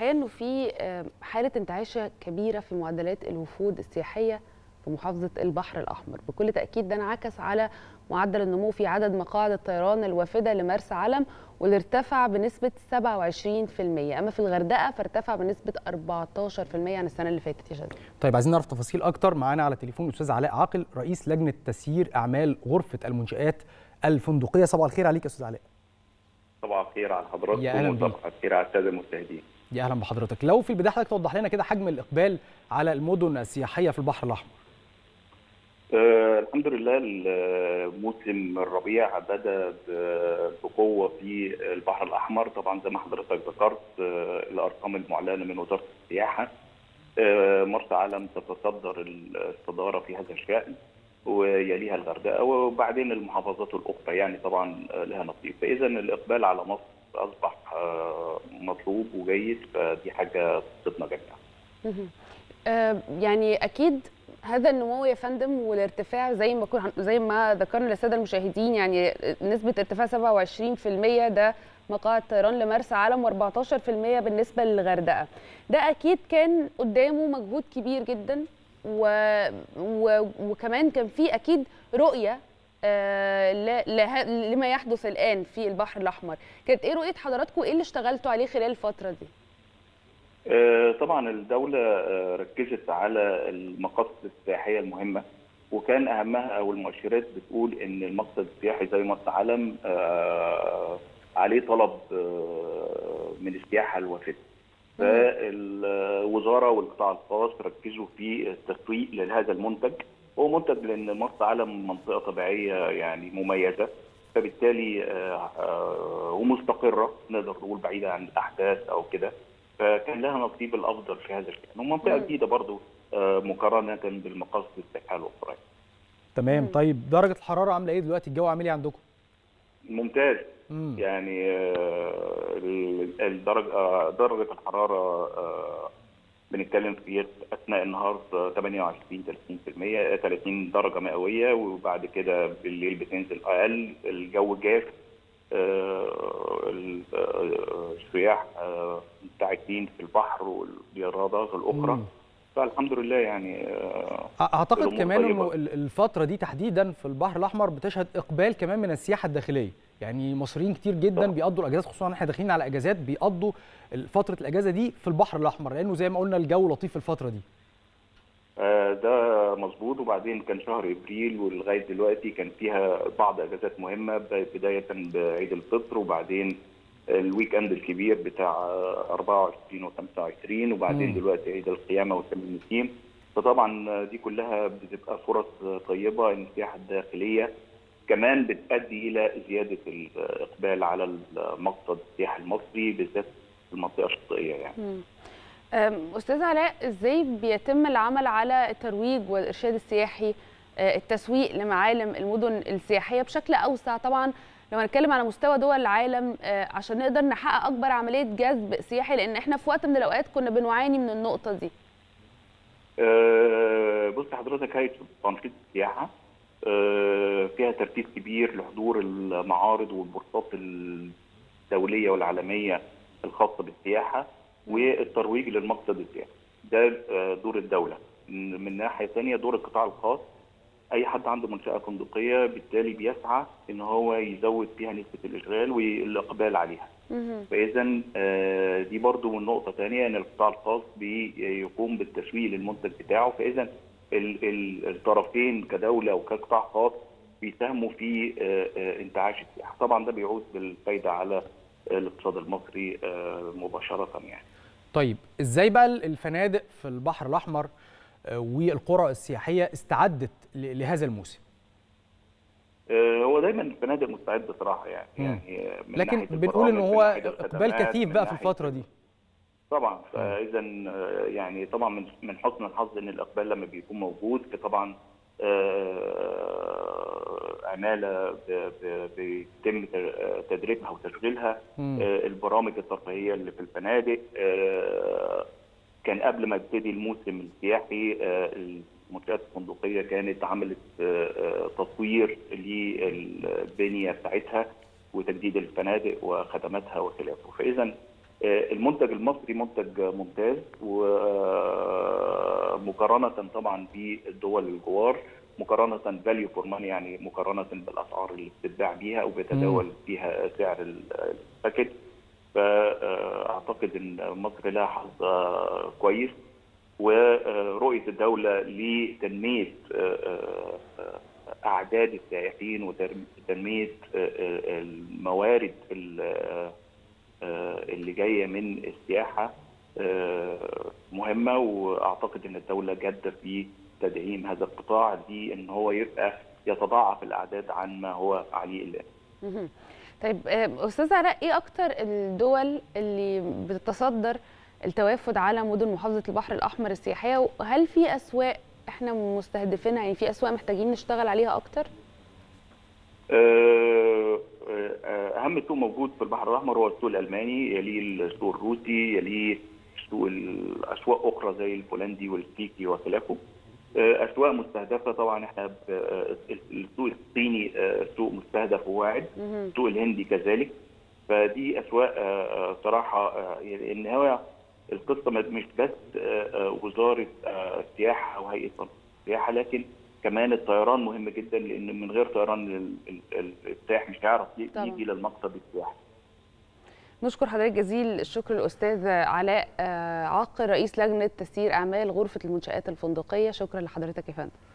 الحقيقه انه في حاله انتعاشه كبيره في معدلات الوفود السياحيه في محافظه البحر الاحمر بكل تاكيد ده انعكس على معدل النمو في عدد مقاعد الطيران الوافده لمرسى علم واللي ارتفع بنسبه 27% اما في الغردقه فارتفع بنسبه 14% عن السنه اللي فاتت يا شاذلي طيب عايزين نعرف تفاصيل اكتر معانا على التليفون الاستاذ علاء عاقل رئيس لجنه تسيير اعمال غرفه المنشات الفندقيه صباح الخير عليك يا استاذ علاء صباح الخير على حضراتكم يا أهلا بيك. وصباح الخير على الساده المشاهدين يا اهلا بحضرتك لو في البدايه حضرتك توضح لنا كده حجم الاقبال على المدن السياحيه في البحر الاحمر آه الحمد لله موسم الربيع بدا ب- بقوه في البحر الاحمر طبعا زي ما حضرتك ذكرت آه الارقام المعلنه من وزاره السياحه آه مرسى علم تتصدر الصداره في هذا الشان ويليها الغردقه وبعدين المحافظات الاخرى يعني طبعا آه، لها نصيب فاذا الاقبال على مصر اصبح آه، مطلوب وجيد فدي حاجه تبسطنا جميعا مهم. آه، يعني اكيد هذا النمو يا فندم والارتفاع زي ما كن زي ما ذكرنا للساده المشاهدين يعني نسبه ارتفاع 27% ده مقاعد طيران لمرسى علم و14% بالنسبه للغردقه ده اكيد كان قدامه مجهود كبير جدا و... و... وكمان كان في اكيد رؤيه آه، ل... له... لما يحدث الان في البحر الاحمر كانت ايه رؤيه حضراتكم ايه اللي اشتغلتوا عليه خلال الفتره دي آه، طبعا الدولة آه، ركزت على المقاصد السياحية المهمة وكان أهمها أو المؤشرات بتقول إن المقصد السياحي زي مرسى علم آه، عليه طلب آه، من السياحة الوافدة فالوزارة والقطاع الخاص ركزوا في التسويق لهذا المنتج هو منتج لأن مرسى علم منطقة طبيعية يعني مميزة فبالتالي آه، آه، ومستقرة نقدر نقول بعيدة عن الأحداث أو كده فكان لها نصيب الافضل في هذا الشان ومنطقه مم. جديده برضو آه، مقارنه بالمقاصد السياحيه الاخرى تمام مم. طيب درجه الحراره عامله ايه دلوقتي الجو عامل ايه عندكم ممتاز مم. يعني آه، ال- الدرجه آه، درجه الحراره آه، بنتكلم في اثناء النهار آه، 28 30% 30 درجه مئويه وبعد كده بالليل بتنزل اقل الجو جاف آه، ال- آه، السياح آه، مبتعثين في البحر والرياضات الاخرى مم. فالحمد لله يعني آه، اعتقد الأمور كمان طيبة. انه ال- الفتره دي تحديدا في البحر الاحمر بتشهد اقبال كمان من السياحه الداخليه يعني مصريين كتير جدا صح. بيقضوا الاجازات خصوصا ان احنا داخلين على اجازات بيقضوا ال- فتره الاجازه دي في البحر الاحمر لانه زي ما قلنا الجو لطيف في الفتره دي آه، ده مظبوط وبعدين كان شهر ابريل ولغايه دلوقتي كان فيها بعض اجازات مهمه ب- بدايه بعيد الفطر وبعدين الويك اند الكبير بتاع آه، 24 و25 وبعدين مم. دلوقتي عيد القيامه والتم النسيم فطبعا آه، دي كلها بتبقى فرص آه، طيبه ان السياحه الداخليه كمان بتؤدي الى زياده الاقبال على المقصد السياحي المصري بالذات في المنطقه الشاطئيه يعني. مم. أم، استاذ علاء ازاي بيتم العمل على الترويج والارشاد السياحي آه، التسويق لمعالم المدن السياحيه بشكل اوسع طبعا لو هنتكلم على مستوى دول العالم آه، عشان نقدر نحقق اكبر عمليه جذب سياحي لان احنا في وقت من الاوقات كنا بنعاني من النقطه دي آه، بص حضرتك هيئه تنشيط السياحه آه، فيها ترتيب كبير لحضور المعارض والبورصات الدوليه والعالميه الخاصه بالسياحه والترويج للمقصد السياحي ده آه، دور الدوله من من ناحيه ثانيه دور القطاع الخاص اي حد عنده منشاه فندقيه بالتالي بيسعى ان هو يزود فيها نسبه الاشغال والاقبال عليها مهم. فاذا آه، دي برضو من نقطه ثانيه ان القطاع الخاص بيقوم بالتسويق للمنتج بتاعه فاذا ال- ال- الطرفين كدوله وكقطاع خاص بيساهموا في آه، آه، انتعاش السياحه طبعا ده بيعود بالفايده على الاقتصاد المصري آه، مباشره يعني طيب ازاي بقى الفنادق في البحر الاحمر آه، والقرى السياحيه استعدت ل- لهذا الموسم آه، هو دايما الفنادق مستعده صراحه يعني مم. يعني آه، من لكن ناحية بنقول ان البرامج، هو من ناحية اقبال الخدمات، كثيف من بقى في ناحية الفتره دي طبعا فاذا يعني طبعا من من حسن الحظ ان الاقبال لما بيكون موجود فطبعا آه، عماله ب- ب- بيتم تدريبها وتشغيلها مم. آه، البرامج الترفيهيه اللي في الفنادق آه، كان قبل ما يبتدي الموسم السياحي آه، المنشآت الفندقيه كانت عملت آه، آه، تطوير للبنيه بتاعتها وتجديد الفنادق وخدماتها وخلافه فاذا المنتج المصري منتج ممتاز ومقارنه طبعا بالدول الجوار مقارنه فاليو فور ماني يعني مقارنه بالاسعار اللي بتتباع بيها او بيتداول فيها سعر الباكيت فاعتقد ان مصر لها حظ كويس ورؤيه الدوله لتنميه اعداد السائحين وتنميه الموارد اللي جايه من السياحه مهمه واعتقد ان الدوله جاده في تدعيم هذا القطاع دي ان هو يبقى يتضاعف الاعداد عن ما هو عليه الان. طيب استاذ علاء ايه اكتر الدول اللي بتتصدر التوافد على مدن محافظه البحر الاحمر السياحيه وهل في اسواق احنا مستهدفينها يعني في اسواق محتاجين نشتغل عليها اكتر؟ اهم سوق موجود في البحر الاحمر هو السوق الالماني يليه السوق الروسي يليه سوق الاسواق اخرى زي البولندي والتشيكي وخلافه اسواق مستهدفه طبعا احنا السوق الصيني سوق مستهدف وواعد السوق الهندي كذلك فدي اسواق صراحه ان هو القصه مش بس وزاره السياحه او هيئه السياحه لكن كمان الطيران مهم جدا لان من غير طيران السائح مش هيعرف يجي للمقصد السياحي. نشكر حضرتك جزيل الشكر الاستاذ علاء عاقل رئيس لجنه تسيير اعمال غرفه المنشات الفندقيه شكرا لحضرتك يا فندم.